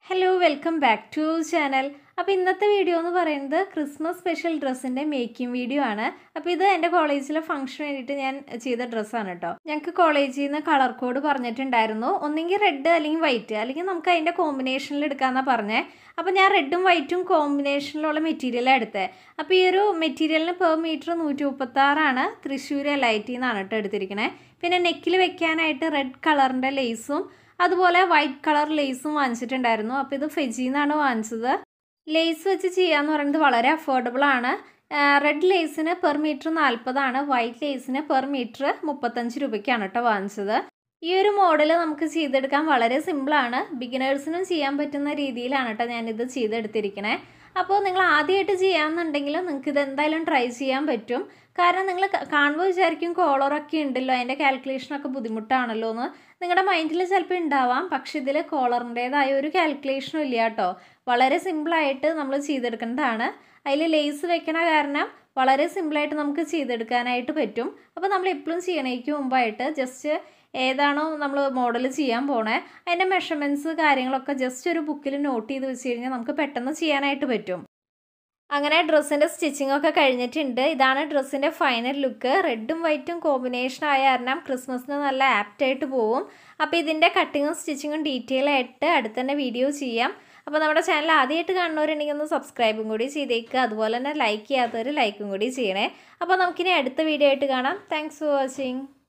hello welcome back to channel അപ്പോൾ ഇന്നത്തെ video എന്ന് പറയുന്നത് ക്രിസ്മസ് സ്പെഷ്യൽ ഡ്രസ്സിൻ്റെ മേക്കിംഗ് വീഡിയോ ആണ് അപ്പോൾ ഇത് എൻ്റെ കോളേജിലെ ഫംഗ്ഷന് വേണ്ടിയിട്ട് ഞാൻ ചെയ്ത ഡ്രസ്സാണ് കേട്ടോ ഞങ്ങൾക്ക് കോളേജിൽ നിന്ന് കളർ കോഡ് പറഞ്ഞിട്ടുണ്ടായിരുന്നു ഒന്നെങ്കിൽ റെഡ് അല്ലെങ്കിൽ വൈറ്റ് അല്ലെങ്കിൽ നമുക്ക് അതിൻ്റെ കോമ്പിനേഷനിൽ എടുക്കാമെന്നാണ് പറഞ്ഞത് അപ്പോൾ ഞാൻ റെഡും വൈറ്റും കോമ്പിനേഷനിലുള്ള മെറ്റീരിയലാണ് എടുത്തത് അപ്പോൾ ഈ ഒരു മെറ്റീരിയലിന് പെർ മീറ്റർ നൂറ്റി മുപ്പത്താറാണ് തൃശ്ശൂർ എൽ ഐ ടി എന്നാണ് കേട്ടോ എടുത്തിരിക്കുന്നത് പിന്നെ നെക്കിൽ വെക്കാനായിട്ട് റെഡ് കളറിൻ്റെ ലേസും അതുപോലെ വൈറ്റ് കളർ ലേസും വാങ്ങിച്ചിട്ടുണ്ടായിരുന്നു അപ്പോൾ ഇത് ഫെജിന്നാണ് വാങ്ങിച്ചത് ലേസ് വെച്ച് ചെയ്യാന്ന് പറയുന്നത് വളരെ അഫോർഡബിൾ ആണ് റെഡ് ലേസിന് പെർ മീറ്റർ നാൽപ്പതാണ് വൈറ്റ് ലേസിന് പെർ മീറ്റർ മുപ്പത്തഞ്ച് രൂപയ്ക്കാണ് കേട്ടോ വാങ്ങിച്ചത് ഈ ഒരു മോഡൽ നമുക്ക് ചെയ്തെടുക്കാൻ വളരെ സിമ്പിളാണ് ബിഗിനേഴ്സിനും ചെയ്യാൻ പറ്റുന്ന രീതിയിലാണ് കേട്ടോ ഞാനിത് ചെയ്തെടുത്തിരിക്കണേ അപ്പോൾ നിങ്ങൾ ആദ്യമായിട്ട് ചെയ്യാമെന്നുണ്ടെങ്കിൽ നിങ്ങൾക്ക് ഇത് എന്തായാലും ട്രൈ ചെയ്യാൻ പറ്റും കാരണം നിങ്ങൾ കാണുമ്പോൾ വിചാരിക്കും കോളറൊക്കെ ഉണ്ടല്ലോ അതിൻ്റെ കാൽക്കുലേഷനൊക്കെ ബുദ്ധിമുട്ടാണല്ലോ എന്ന് നിങ്ങളുടെ മൈൻഡിൽ ചിലപ്പോൾ ഉണ്ടാവാം പക്ഷെ ഇതിൽ കോളറിൻ്റേതായ ഒരു കാൽക്കുലേഷനും ഇല്ല കേട്ടോ വളരെ സിമ്പിളായിട്ട് നമ്മൾ ചെയ്തെടുക്കേണ്ടതാണ് അതിൽ ലേസ് വെക്കണ കാരണം വളരെ സിമ്പിളായിട്ട് നമുക്ക് ചെയ്തെടുക്കാനായിട്ട് പറ്റും അപ്പോൾ നമ്മൾ എപ്പോഴും ചെയ്യണേക്ക് മുമ്പായിട്ട് ജസ്റ്റ് ഏതാണോ നമ്മൾ മോഡൽ ചെയ്യാൻ പോണേ അതിൻ്റെ മെഷർമെൻറ്റ്സ് കാര്യങ്ങളൊക്കെ ജസ്റ്റ് ഒരു ബുക്കിൽ നോട്ട് ചെയ്ത് വെച്ച് കഴിഞ്ഞാൽ നമുക്ക് പെട്ടെന്ന് ചെയ്യാനായിട്ട് പറ്റും അങ്ങനെ ഡ്രസ്സിൻ്റെ സ്റ്റിച്ചിങ് ഒക്കെ കഴിഞ്ഞിട്ടുണ്ട് ഇതാണ് ഡ്രസ്സിൻ്റെ ഫൈനൽ ലുക്ക് റെഡും വൈറ്റും കോമ്പിനേഷൻ ആയ കാരണം ക്രിസ്മസിന് നല്ല ആപ്റ്റായിട്ട് പോവും അപ്പോൾ ഇതിൻ്റെ കട്ടിങ്ങും സ്റ്റിച്ചിങ്ങും ഡീറ്റെയിൽ ആയിട്ട് അടുത്ത് തന്നെ വീഡിയോ ചെയ്യാം അപ്പോൾ നമ്മുടെ ചാനൽ ആദ്യമായിട്ട് കാണുന്നവരുണ്ടെങ്കിൽ ഒന്ന് സബ്സ്ക്രൈബും കൂടി ചെയ്തേക്കുക അതുപോലെ തന്നെ ലൈക്ക് ചെയ്യാത്തവർ ലൈക്കും കൂടി ചെയ്യണേ അപ്പോൾ നമുക്കിനി അടുത്ത വീഡിയോ ആയിട്ട് കാണാം താങ്ക്സ് ഫോർ വാച്ചിങ്